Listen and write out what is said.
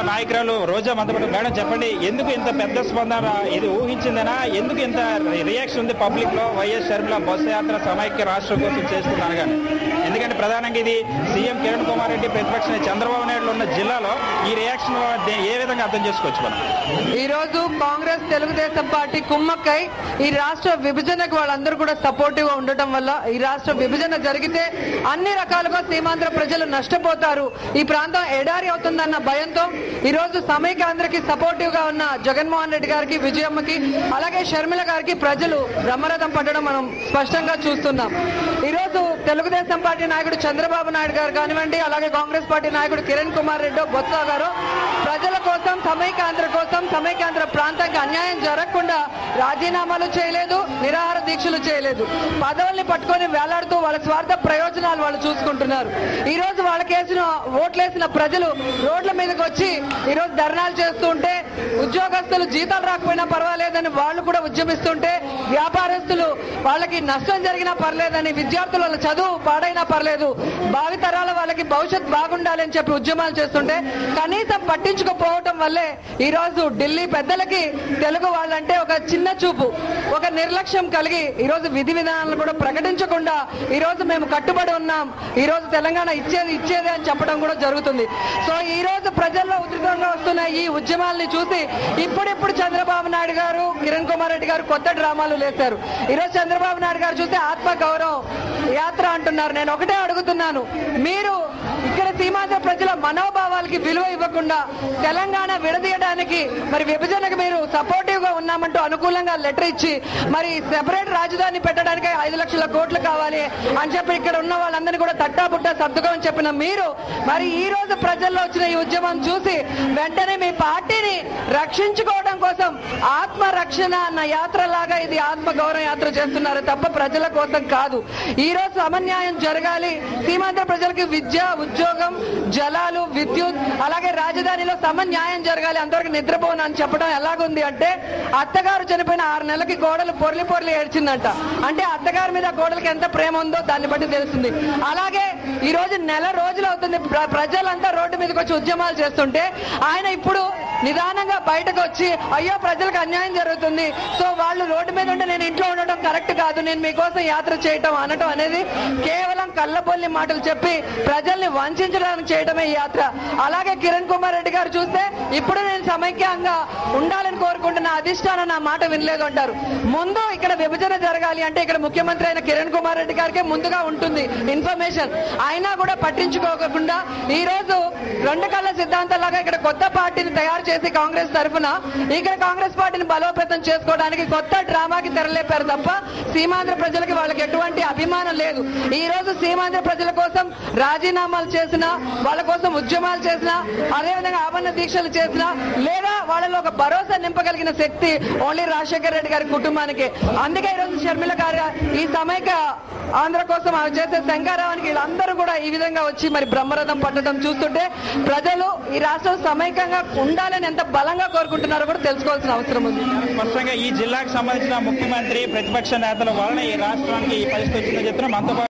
నాయకురాలు రోజా మందపడి మేడం చెప్పండి ఎందుకు ఇంత పెద్ద స్పందన ఇది ఊహించిందనా ఎందుకు ఇంత రియాక్షన్ ఉంది పబ్లిక్ లో వైఎస్ షర్మిల బస్సు యాత్ర సమైక్య రాష్ట్రం కోసం చేస్తున్నాను కానీ ఎందుకంటే ప్రధానంగా ఇది సీఎం కిరణ్ కుమార్ రెడ్డి ప్రతిపక్ష నేత చంద్రబాబు నాయుడు ఉన్న జిల్లాలో ఈ రియాక్షన్ ఏ విధంగా అర్థం చేసుకోవచ్చు మనం ఈ రోజు కాంగ్రెస్ తెలుగుదేశం పార్టీ కుమ్మక్కై ఈ రాష్ట్ర విభజనకు వాళ్ళందరూ కూడా సపోర్టివ్ గా ఉండటం వల్ల ఈ రాష్ట్ర విభజన జరిగితే అన్ని రకాలుగా సీమాంధ్ర ప్రజలు నష్టపోతారు ఈ ప్రాంతం ఎడారి అవుతుందన్న భయంతో ఈ రోజు సమైక్యాంధ్రకి సపోర్టివ్ గా ఉన్న జగన్మోహన్ రెడ్డి గారికి విజయమ్మకి అలాగే షర్మిల గారికి ప్రజలు బ్రహ్మరథం పట్టడం మనం స్పష్టంగా చూస్తున్నాం ఈ రోజు తెలుగుదేశం పార్టీ నాయకుడు చంద్రబాబు నాయుడు గారు కానివ్వండి అలాగే కాంగ్రెస్ పార్టీ నాయకుడు కిరణ్ కుమార్ రెడ్డి బొత్స గారు ప్రజల కోసం సమైక్యాంధ్ర కోసం సమైక్యాంధ్ర ప్రాంతానికి అన్యాయం జరగకుండా రాజీనామాలు చేయలేదు నిరాహార దీక్షలు చేయలేదు పదవుల్ని పట్టుకొని వేలాడుతూ వాళ్ళ స్వార్థ ప్రయోజనాలు వాళ్ళు చూసుకుంటున్నారు ఈ రోజు వాళ్ళకేసిన ఓట్లేసిన ప్రజలు రోడ్ల మీదకి వచ్చి ఈ రోజు ధర్నాలు చేస్తుంటే ఉద్యోగస్తులు జీతాలు రాకపోయినా పర్వాలేదని వాళ్ళు కూడా ఉద్యమిస్తుంటే వ్యాపారస్తులు వాళ్ళకి నష్టం జరిగినా పర్లేదని విద్యార్థుల వాళ్ళ చదువు పాడైనా పర్లేదు భావితరాల వాళ్ళకి భవిష్యత్ బాగుండాలని చెప్పి ఉద్యమాలు చేస్తుంటే కనీసం పట్టించుకోపోవటం వల్లే ఈ రోజు ఢిల్లీ పెద్దలకి తెలుగు వాళ్ళంటే ఒక చిన్న చూపు ఒక నిర్లక్ష్యం కలిగి ఈ రోజు విధి విధానాలను కూడా ప్రకటించకుండా ఈ రోజు మేము కట్టుబడి ఉన్నాం ఈ రోజు తెలంగాణ ఇచ్చేది ఇచ్చేది అని చెప్పడం కూడా జరుగుతుంది సో ఈ రోజు ప్రజల్లో ఉధృతంగా వస్తున్న ఈ ఉద్యమాల్ని చూసి ఇప్పుడిప్పుడు చంద్రబాబు నాయుడు గారు కిరణ్ కుమార్ రెడ్డి గారు కొత్త డ్రామాలు లేశారు ఈ రోజు చంద్రబాబు నాయుడు గారు చూస్తే ఆత్మ గౌరవం యాత్ర అంటున్నారు నేను ఒకటే అడుగుతున్నాను మీరు ఇక్కడ సీమాంధ్ర ప్రజల మనోభావాలకి విలువ ఇవ్వకుండా తెలంగాణ విడదీయడానికి మరి విభజనకు మీరు సపోర్టివ్ గా ఉన్నామంటూ అనుకూలంగా లెటర్ ఇచ్చి మరి సెపరేట్ రాజధాని పెట్టడానికి ఐదు లక్షల కోట్లు కావాలి అని చెప్పి ఇక్కడ ఉన్న వాళ్ళందరినీ కూడా తట్టాబుట్టా సర్దుకోమని చెప్పిన మీరు మరి ఈ రోజు ప్రజల్లో వచ్చిన ఈ ఉద్యమం చూసి వెంటనే మీ పార్టీని రక్షించుకోవడం కోసం ఆత్మ రక్షణ అన్న యాత్ర లాగా ఇది ఆత్మ గౌరవ యాత్ర చేస్తున్నారు తప్ప ప్రజల కోసం కాదు ఈ రోజు సమన్యాయం జరగాలి సీమాంధ్ర ప్రజలకి విద్య ఉద్యోగం జలాలు విద్యుత్ అలాగే రాజధానిలో సమన్యాయం జరగాలి అందరికి నిద్రపోను అని చెప్పడం ఎలాగుంది అంటే అత్తగారు చనిపోయిన ఆరు నెలలకి గోడలు పొర్లి పొర్లి ఏడ్చిందంట అంటే అత్తగారి మీద గోడలకి ఎంత ప్రేమ ఉందో దాన్ని బట్టి తెలుస్తుంది అలాగే ఈ రోజు నెల రోజులు అవుతుంది ప్ర- ప్రజలంతా రోడ్డు మీదకి వచ్చి ఉద్యమాలు చేస్తుంటే ఆయన ఇప్పుడు నిదానంగా బయటకు వచ్చి అయ్యో ప్రజలకు అన్యాయం జరుగుతుంది సో వాళ్ళు రోడ్డు మీద ఉంటే నేను ఇంట్లో ఉండటం కరెక్ట్ కాదు నేను మీకోసం యాత్ర చేయటం అనటం అనేది కేవలం కళ్ళబొల్లి మాటలు చెప్పి ప్రజల్ని వంచడానికి చేయడమే ఈ యాత్ర అలాగే కిరణ్ కుమార్ రెడ్డి గారు చూస్తే ఇప్పుడు నేను సమైక్యంగా ఉండాలని కోరుకుంటున్న అధిష్టానం నా మాట వినలేదు అంటారు ముందు ఇక్కడ విభజన జరగాలి అంటే ఇక్కడ ముఖ్యమంత్రి అయిన కిరణ్ కుమార్ రెడ్డి గారికి ముందుగా ఉంటుంది ఇన్ఫర్మేషన్ అయినా కూడా పట్టించుకోకుండా ఈ రోజు రెండు కళ్ళ సిద్ధాంతాలాగా ఇక్కడ కొత్త పార్టీని తయారు చేసి కాంగ్రెస్ తరఫున ఇక్కడ కాంగ్రెస్ పార్టీని బలోపేతం చేసుకోవడానికి కొత్త డ్రామాకి తెరలేపారు తప్ప సీమాంధ్ర ప్రజలకి వాళ్ళకి ఎటువంటి అభిమానం లేదు ఈ రోజు సీమాంధ్ర ప్రజల కోసం రాజీనామాలు చేసిన వాళ్ళ కోసం ఉద్యమాలు చేసిన అదేవిధంగా ఆవరణ దీక్షలు చేసిన లేదా వాళ్ళలో ఒక భరోసా నింపగలిగిన శక్తి ఓన్లీ రాజశేఖర రెడ్డి గారి కుటుంబానికి అందుకే ఈ రోజు షర్మిల గారు ఈ సమైక్య ఆంధ్ర కోసం ఆమె చేసే శంకారావానికి వీళ్ళందరూ కూడా ఈ విధంగా వచ్చి మరి బ్రహ్మరథం పట్టడం చూస్తుంటే ప్రజలు ఈ రాష్ట్రం సమైక్యంగా ఉండాలని ఎంత బలంగా కోరుకుంటున్నారో కూడా తెలుసుకోవాల్సిన అవసరం ఉంది స్పష్టంగా ఈ జిల్లాకు సంబంధించిన ముఖ్యమంత్రి ప్రతిపక్ష నేతల వలన ఈ రాష్ట్రానికి ఈ పరిస్థితి వచ్చిందని చెప్తున్నాం మనతో పాటు